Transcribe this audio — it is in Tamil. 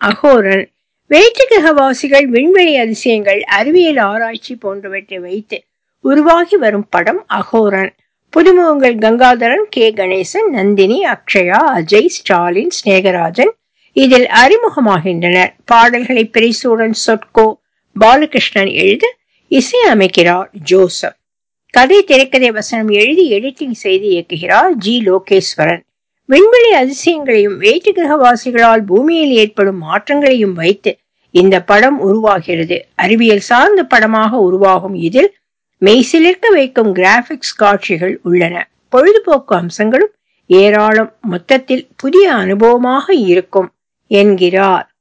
அகோரன் வேற்று கிரகவாசிகள் விண்வெளி அதிசயங்கள் அறிவியல் ஆராய்ச்சி போன்றவற்றை வைத்து உருவாகி வரும் படம் அகோரன் புதுமுகங்கள் கங்காதரன் கே கணேசன் நந்தினி அக்ஷயா அஜய் ஸ்டாலின் ஸ்நேகராஜன் இதில் அறிமுகமாகின்றனர் பாடல்களை பிரிசூடன் சொட்கோ பாலகிருஷ்ணன் எழுத இசையமைக்கிறார் ஜோசப் கதை திரைக்கதை வசனம் எழுதி எடிட்டிங் செய்து இயக்குகிறார் ஜி லோகேஸ்வரன் விண்வெளி அதிசயங்களையும் வேற்று கிரகவாசிகளால் பூமியில் ஏற்படும் மாற்றங்களையும் வைத்து இந்த படம் உருவாகிறது அறிவியல் சார்ந்த படமாக உருவாகும் இதில் மெய்சிலிருக்க வைக்கும் கிராபிக்ஸ் காட்சிகள் உள்ளன பொழுதுபோக்கு அம்சங்களும் ஏராளம் மொத்தத்தில் புதிய அனுபவமாக இருக்கும் என்கிறார்